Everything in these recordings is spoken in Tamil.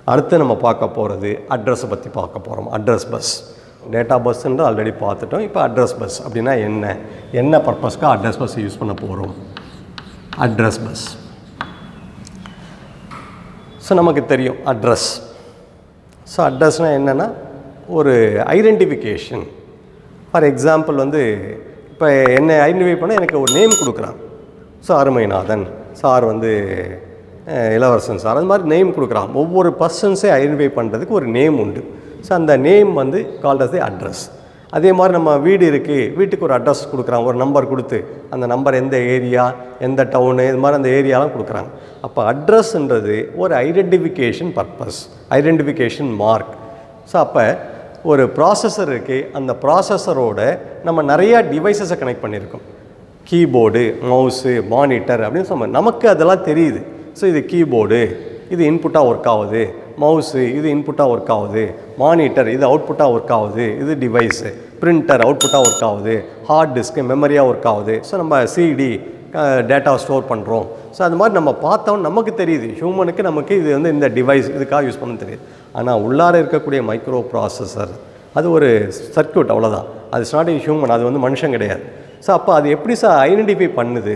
அடுத்து நம்ம பார்க்க போகிறது அட்ரஸை பற்றி பார்க்க போகிறோம் அட்ரஸ் பஸ் டேட்டா பஸ்ன்ற ஆல்ரெடி பார்த்துட்டோம் இப்போ அட்ரஸ் பஸ் அப்படின்னா என்ன என்ன பர்பஸ்க்காக அட்ரஸ் பஸ் யூஸ் பண்ண போகிறோம் அட்ரஸ் பஸ் ஸோ நமக்கு தெரியும் அட்ரஸ் ஸோ அட்ரஸ்னால் என்னென்னா ஒரு ஐடென்டிஃபிகேஷன் ஃபார் எக்ஸாம்பிள் வந்து இப்போ என்னை ஐடென்டிஃபை பண்ண எனக்கு ஒரு நேம் கொடுக்குறான் ஸோ அருமைநாதன் சார் வந்து அஹ், இளவரசன் சார் அது மாதிரி நேம் கொடுக்குறான் ஒவ்வொரு பர்சன்ஸை ஐடென்டிஃபை பண்ணுறதுக்கு ஒரு நேம் உண்டு ஸோ அந்த நேம் வந்து கால்ட் அஸ் தி அட்ரஸ் அதே மாதிரி நம்ம வீடு இருக்குது வீட்டுக்கு ஒரு அட்ரஸ் கொடுக்குறான் ஒரு நம்பர் கொடுத்து அந்த நம்பர் எந்த ஏரியா எந்த டவுனு இது மாதிரி அந்த ஏரியாலாம் கொடுக்குறாங்க அப்போ அட்ரஸ்ன்றது ஒரு identification purpose identification mark so அப்போ ஒரு ப்ராசஸர் இருக்குது அந்த ப்ராசஸரோட நம்ம நிறையா டிவைசஸை கனெக்ட் பண்ணியிருக்கோம் கீபோர்டு மவுஸு மானிட்டர் அப்படின்னு சொன்ன நமக்கு அதெல்லாம் தெரியுது ஸோ இது கீபோர்டு இது இன்புட்டாக ஒர்க் ஆகுது மவுஸு இது இன்புட்டாக ஒர்க் ஆகுது மானிட்டர் இது அவுட்புட்டாக ஒர்க் ஆகுது இது டிவைஸு பிரிண்டர் அவுட்புட்டாக ஒர்க் ஆகுது ஹார்ட் டிஸ்க்கு மெமரியாக ஒர்க் ஆகுது ஸோ நம்ம சிடி டேட்டா ஸ்டோர் பண்ணுறோம் ஸோ அது மாதிரி நம்ம பார்த்தோம் நமக்கு தெரியுது ஹியூமனுக்கு நமக்கு இது வந்து இந்த டிவைஸ் இதுக்காக யூஸ் பண்ண தெரியுது ஆனால் உள்ளார இருக்கக்கூடிய மைக்ரோ ப்ராசஸர் அது ஒரு சர்க்யூட் அவ்வளோதான் அது இட்ஸ் நாட் ஹியூமன் அது வந்து மனுஷன் கிடையாது ஸோ அப்போ அது எப்படி சார் ஐடென்டிஃபை பண்ணுது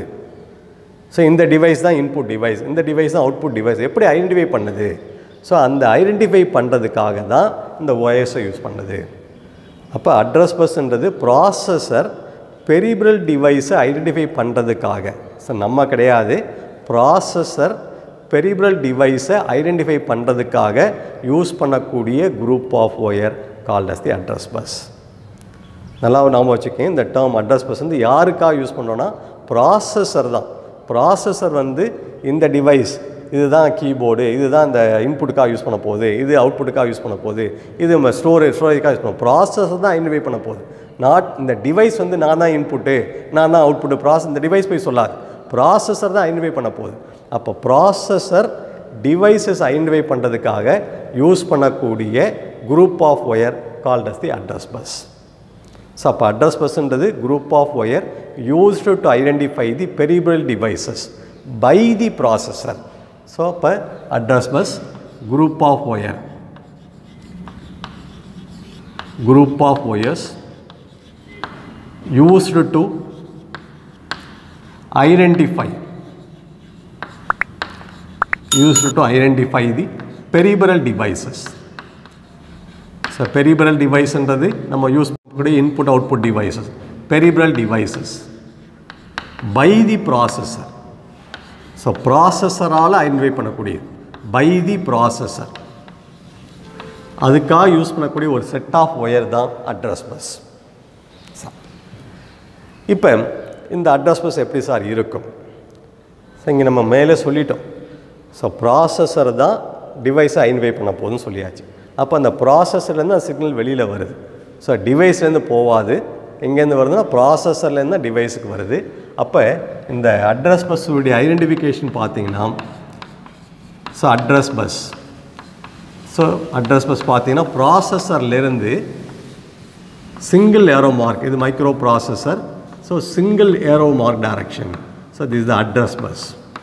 ஸோ இந்த டிவைஸ் தான் இன்புட் டிவைஸ் இந்த டிவைஸ் தான் அவுட்புட் டிவைஸ் எப்படி ஐடென்டிஃபை பண்ணுது ஸோ அந்த ஐடென்டிஃபை பண்ணுறதுக்காக தான் இந்த ஒயர்ஸை யூஸ் பண்ணுது அப்போ அட்ரஸ் பஸ்ன்றது ப்ராசஸர் பெரிபிரல் டிவைஸை ஐடென்டிஃபை பண்ணுறதுக்காக ஸோ நம்ம கிடையாது ப்ராசஸர் பெரிபிரல் டிவைஸை ஐடென்டிஃபை பண்ணுறதுக்காக யூஸ் பண்ணக்கூடிய group of wire called as the address bus நல்லா நாம வச்சுக்கோங்க இந்த டேர்ம் அட்ரஸ் பஸ் வந்து யாருக்காக யூஸ் பண்ணோன்னா ப்ராசஸர் தான் ப்ராசஸர் வந்து இந்த டிவைஸ் இதுதான் கீபோர்டு இதுதான் இந்த இன்புட்டுக்காக யூஸ் பண்ண போகுது இது அவுட்புட்டுக்காக யூஸ் பண்ண போகுது இது நம்ம ஸ்டோரேஜ் ஸ்டோரேஜ்க்காக யூஸ் பண்ண ப்ராசஸர் தான் ஐடென்டிஃபை பண்ண போகுது நாட் இந்த டிவைஸ் வந்து நான் தான் இன்புட்டு நான் தான் அவுட்புட்டு ப்ராசஸ் இந்த டிவைஸ் போய் சொல்லாது ப்ராசஸர் தான் ஐடென்டிஃபை பண்ண போகுது அப்போ ப்ராசஸர் டிவைசஸ் ஐடென்டிஃபை பண்ணுறதுக்காக யூஸ் பண்ணக்கூடிய group of wire called as the address bus so அப்போ அட்ரஸ் பஸ்ன்றது group of wire used to identify the peripheral devices by the processor so அப்போ address bus group of wire group of wires used to identify used to identify the peripheral devices so peripheral டிவைஸ்ன்றது நம்ம யூஸ் பண்ணக்கூடிய input output devices peripheral devices by the processor so ப்ராசஸரால் ஐடென்டிஃபை பண்ணக்கூடியது பை தி ப்ராசஸர் அதுக்காக யூஸ் பண்ணக்கூடிய ஒரு செட் ஆஃப் ஒயர் தான் அட்ரஸ் பஸ் இப்போ இந்த அட்ரஸ் பஸ் எப்படி சார் இருக்கும் ஸோ இங்கே நம்ம மேலே சொல்லிட்டோம் ஸோ ப்ராசஸர் தான் டிவைஸை ஐடென்டிஃபை பண்ண போதுன்னு சொல்லியாச்சு அப்போ அந்த ப்ராசஸர்லேருந்து அந்த சிக்னல் வெளியில் வருது ஸோ டிவைஸ்லேருந்து போகாது எங்கேருந்து வருதுன்னா ப்ராசஸர்லேருந்து தான் டிவைஸுக்கு வருது அப்போ இந்த அட்ரஸ் பஸ்ஸுடைய ஐடென்டிஃபிகேஷன் பார்த்தீங்கன்னா so address bus so address bus பார்த்தீங்கன்னா ப்ராசஸர்லேருந்து சிங்கிள் ஏரோ மார்க் இது microprocessor so single arrow mark direction so this the address bus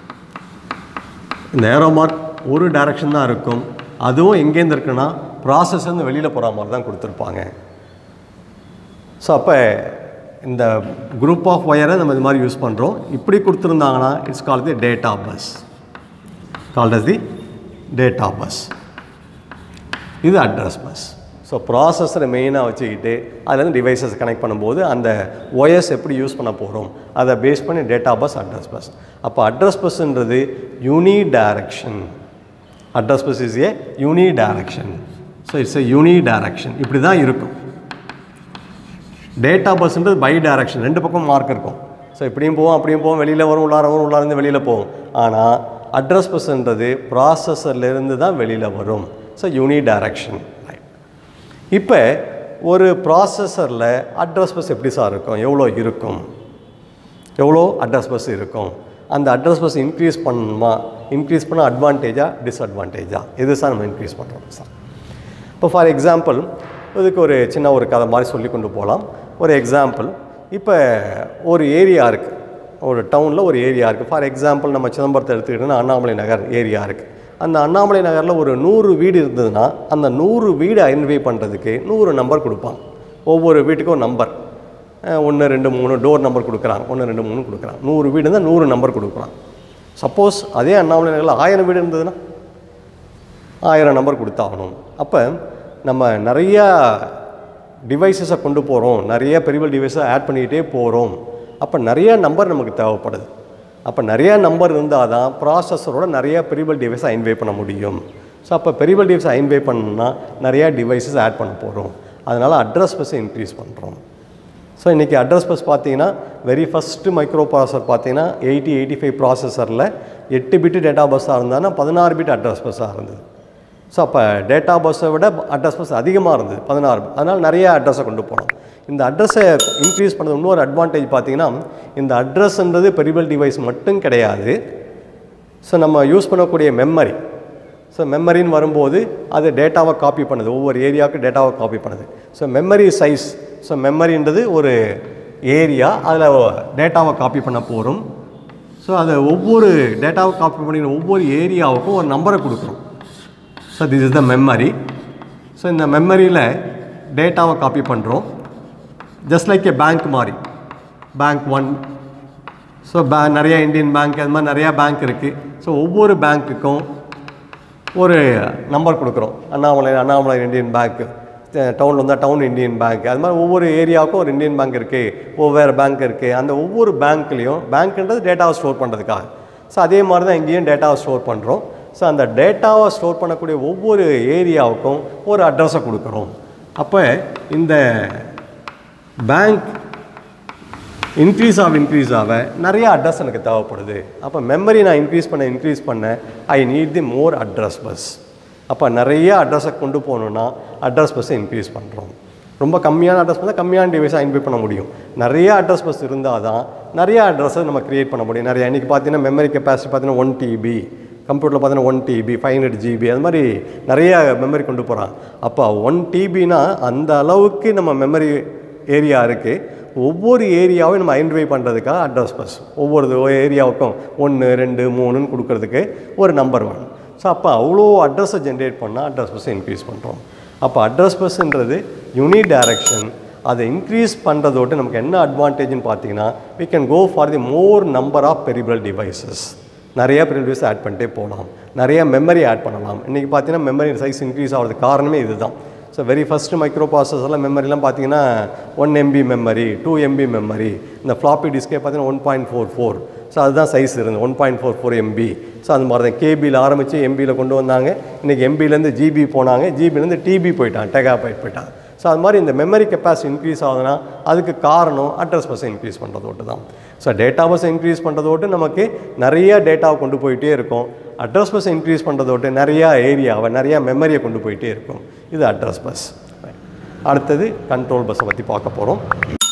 இந்த ஏரோ மார்க் ஒரு டைரக்ஷன் தான் இருக்கும் அதுவும் எங்கேருந்து இருக்குன்னா ப்ராசஸ்லேருந்து வெளியில் போகிற மாதிரி தான் கொடுத்துருப்பாங்க ஸோ அப்போ இந்த குரூப் ஆஃப் ஒயரை நம்ம இது மாதிரி யூஸ் பண்ணுறோம் இப்படி கொடுத்துருந்தாங்கன்னா it's call the data bus called as the data bus இது அட்ரஸ் பஸ் ஸோ ப்ராசஸரை மெயினாக வச்சுக்கிட்டு அதுலேருந்து டிவைசஸ் கனெக்ட் பண்ணும்போது அந்த ஒயர்ஸ் எப்படி யூஸ் பண்ண போகிறோம் அதை பேஸ் பண்ணி டேட்டா பஸ் அட்ரஸ் பஸ் அப்போ அட்ரஸ் பஸ்ன்றது uni direction address bus is a uni direction so it's a uni direction இப்படி தான் இருக்கும் டேட்டா பஸ்ன்றது பை டைரக்ஷன் ரெண்டு பக்கம் மார்க் இருக்கும் ஸோ இப்படியும் போவோம் அப்படியும் போவோம் வெளியில் வரும் உள்ளார வரும் உள்ளார இருந்து வெளியில் போகும் ஆனால் அட்ரஸ் பஸ்ன்றது ப்ராசஸர்லேருந்து தான் வெளியில் வரும் ஸோ யூனி டைரக்ஷன் இப்போ ஒரு ப்ராசஸரில் அட்ரஸ் பஸ் எப்படி சார் இருக்கும் எவ்வளோ இருக்கும் எவ்வளோ அட்ரஸ் பஸ் இருக்கும் அந்த அட்ரஸ் பஸ் இன்க்ரீஸ் பண்ணணுமா இன்க்ரீஸ் பண்ண அட்வான்டேஜா டிஸ்அட்வான்டேஜா எது சார் நம்ம இன்க்ரீஸ் பண்ணுறோம் சார் இப்போ ஃபார் எக்ஸாம்பிள் இதுக்கு ஒரு சின்ன ஒரு கதை மாதிரி சொல்லி கொண்டு போகலாம் ஒரு எக்ஸாம்பிள் இப்போ ஒரு ஏரியா இருக்குது ஒரு டவுனில் ஒரு ஏரியா இருக்குது ஃபார் எக்ஸாம்பிள் நம்ம சிதம்பரத்தை எடுத்துக்கிட்டோன்னா அண்ணாமலை நகர் ஏரியா இருக்குது அந்த அண்ணாமலை நகரில் ஒரு நூறு வீடு இருந்ததுன்னா அந்த நூறு வீடு ஐடென்டிஃபை பண்ணுறதுக்கு நூறு நம்பர் கொடுப்பாங்க ஒவ்வொரு வீட்டுக்கும் ஒரு நம்பர் ஒன்று ரெண்டு மூணு டோர் நம்பர் கொடுக்குறாங்க ஒன்று ரெண்டு மூணு கொடுக்குறாங்க நூறு வீடு இருந்தால் நூறு நம்பர் கொடுக்குறாங்க சப்போஸ் அதே அண்ணாமலை நகரில் ஆயிரம் வீடு இருந்ததுன்னா ஆயிரம் நம்பர் கொடுத்தாகணும் அப்போ நம்ம நிறையா டிவைசஸை கொண்டு போகிறோம் நிறைய பெரியவல் டிவைஸை ஆட் பண்ணிக்கிட்டே போகிறோம் அப்போ நிறைய நம்பர் நமக்கு தேவைப்படுது அப்போ நிறைய நம்பர் இருந்தால் தான் ப்ராசஸரோட நிறைய பெரியவல் டிவைஸை ஐன்வே பண்ண முடியும் ஸோ அப்போ பெரியவல் டிவைஸை ஐன்வே பண்ணணும்னா நிறையா டிவைசஸ் ஆட் பண்ண போகிறோம் அதனால் அட்ரஸ் பஸ்ஸை இன்க்ரீஸ் பண்ணுறோம் ஸோ இன்றைக்கி அட்ரஸ் பஸ் பார்த்தீங்கன்னா வெரி ஃபஸ்ட்டு மைக்ரோ ப்ராசஸர் பார்த்தீங்கன்னா எயிட்டி எயிட்டி ஃபைவ் ப்ராசஸரில் எட்டு பிட்டு டேட்டா பஸ்ஸாக இருந்தாங்கன்னா பதினாறு பிட் அட்ரஸ் பஸ்ஸாக இருந்தது ஸோ அப்போ டேட்டா பஸ்ஸை விட அட்ரஸ் பஸ் அதிகமாக இருந்தது பதினாறு அதனால் நிறைய அட்ரஸை கொண்டு போனோம் இந்த அட்ரஸை இன்க்ரீஸ் பண்ணது இன்னொரு அட்வான்டேஜ் பார்த்தீங்கன்னா இந்த அட்ரஸ்ன்றது பெரிபல் டிவைஸ் மட்டும் கிடையாது ஸோ நம்ம யூஸ் பண்ணக்கூடிய மெமரி ஸோ மெமரின்னு வரும்போது அது டேட்டாவை காப்பி பண்ணுது ஒவ்வொரு ஏரியாவுக்கு டேட்டாவை காப்பி பண்ணுது ஸோ மெமரி சைஸ் ஸோ மெமரின்றது ஒரு ஏரியா அதில் டேட்டாவை காப்பி பண்ண போகிறோம் ஸோ அதை ஒவ்வொரு டேட்டாவை காப்பி பண்ணிக்கிற ஒவ்வொரு ஏரியாவுக்கும் ஒரு நம்பரை கொடுக்குறோம் so this is the memory so இந்த மெமரியில் டேட்டாவை காப்பி பண்ணுறோம் ஜஸ்ட் லைக் ஏ பேங்க் மாதிரி பேங்க் ஒன் ஸோ பே நிறையா இந்தியன் பேங்க் அது மாதிரி நிறையா பேங்க் இருக்குது ஸோ ஒவ்வொரு பேங்க்குக்கும் ஒரு நம்பர் கொடுக்குறோம் அண்ணாமலை அண்ணாமலை இந்தியன் பேங்க் டவுனில் வந்தால் டவுன் இந்தியன் பேங்க் அது மாதிரி ஒவ்வொரு ஏரியாவுக்கும் ஒரு இந்தியன் பேங்க் இருக்குது ஒவ்வொரு பேங்க் இருக்குது அந்த ஒவ்வொரு பேங்க்லேயும் பேங்க்ன்றது டேட்டாவை ஸ்டோர் பண்ணுறதுக்காக ஸோ அதே மாதிரி தான் இங்கேயும் டேட்டாவை ஸ்டோர் பண்ணுறோம் ஸோ அந்த டேட்டாவை ஸ்டோர் பண்ணக்கூடிய ஒவ்வொரு ஏரியாவுக்கும் ஒரு அட்ரஸை கொடுக்குறோம் அப்போ இந்த பேங்க் இன்க்ரீஸ் ஆக இன்க்ரீஸ் ஆக நிறைய அட்ரஸ் எனக்கு தேவைப்படுது அப்போ மெமரி நான் இன்க்ரீஸ் பண்ண இன்க்ரீஸ் பண்ண I need the more address bus அப்போ நிறைய அட்ரஸை கொண்டு போகணுன்னா அட்ரஸ் பஸ்ஸை இன்க்ரீஸ் பண்ணுறோம் ரொம்ப கம்மியான அட்ரஸ் பண்ணால் கம்மியான டிவைஸை ஐன்வை பண்ண முடியும் நிறைய அட்ரஸ் பஸ் இருந்தால் தான் நிறைய அட்ரஸை நம்ம க்ரியேட் பண்ண முடியும் நிறைய இன்றைக்கி பார்த்தீங்கன்னா மெமரி கெப்பாசிட்டி பார்த்தீங்கன்னா ஒன் டிபி கம்ப்யூட்டரில் பார்த்தீங்கன்னா one TB five hundred GB அது மாதிரி நிறைய மெமரி கொண்டு போகிறாங்க அப்போ ஒன் டிபினா அந்த அளவுக்கு நம்ம மெமரி ஏரியா இருக்குது ஒவ்வொரு ஏரியாவையும் நம்ம ஐடென்டிஃபை பண்ணுறதுக்காக அட்ரஸ் பஸ் ஒவ்வொரு ஏரியாவுக்கும் ஒன்று ரெண்டு மூணுன்னு கொடுக்கறதுக்கு ஒரு நம்பர் வேணும் ஸோ அப்போ அவ்வளோ அட்ரஸை ஜென்ரேட் பண்ணால் அட்ரஸ் பஸ்ஸை இன்க்ரீஸ் பண்ணுறோம் அப்போ அட்ரஸ் பஸ்ன்றது யூனிட் டைரக்ஷன் அதை இன்க்ரீஸ் பண்ணுறதோட்டு நமக்கு என்ன அட்வான்டேஜ்னு பார்த்தீங்கன்னா we can go for the more number of peripheral devices நிறைய பெரிய டிவைஸ் ஆட் பண்ணிட்டே போகலாம் நிறைய மெமரி ஆட் பண்ணலாம் இன்றைக்கி பார்த்தீங்கன்னா மெமரி சைஸ் இன்க்ரீஸ் ஆகிறதுக்கு காரணமே இதுதான் ஸோ வெரி ஃபஸ்ட்டு மைக்ரோ ப்ராசஸர்லாம் மெமரிலாம் பார்த்தீங்கன்னா one MB memory two MB memory இந்த ஃப்ளாப்பி டிஸ்கே பார்த்தீங்கன்னா one point four four so அதுதான் சைஸ் இருந்தது one point four four MB so அது மாதிரி தான் கேபியில் ஆரம்பித்து எம்பியில் கொண்டு வந்தாங்க இன்றைக்கி எம்பிலேருந்து ஜிபி போனாங்க ஜிபிலேருந்து டிபி போயிட்டாங்க டெகாபைட் போயிட்டாங்க ஸோ அது மாதிரி இந்த மெமரி கெப்பாசிட்டி இன்க்ரீஸ் ஆகுதுன்னா அதுக்கு காரணம் அட்ரஸ் பஸ்ஸை இன்க்ரீஸ் பண்ணுறதோட்டு தான் ஸோ டேட்டா பஸ்ஸை இன்க்ரீஸ் பண்ணுறதோட்டு நமக்கு நிறைய டேட்டாவை கொண்டு போயிட்டே இருக்கும் அட்ரஸ் பஸ்ஸை இன்க்ரீஸ் பண்ணுறதோட்டு நிறையா ஏரியாவை நிறையா மெமரியை கொண்டு போயிட்டே இருக்கும் இது அட்ரஸ் பஸ் அடுத்தது கண்ட்ரோல் பஸ்ஸை பற்றி பார்க்க போகிறோம்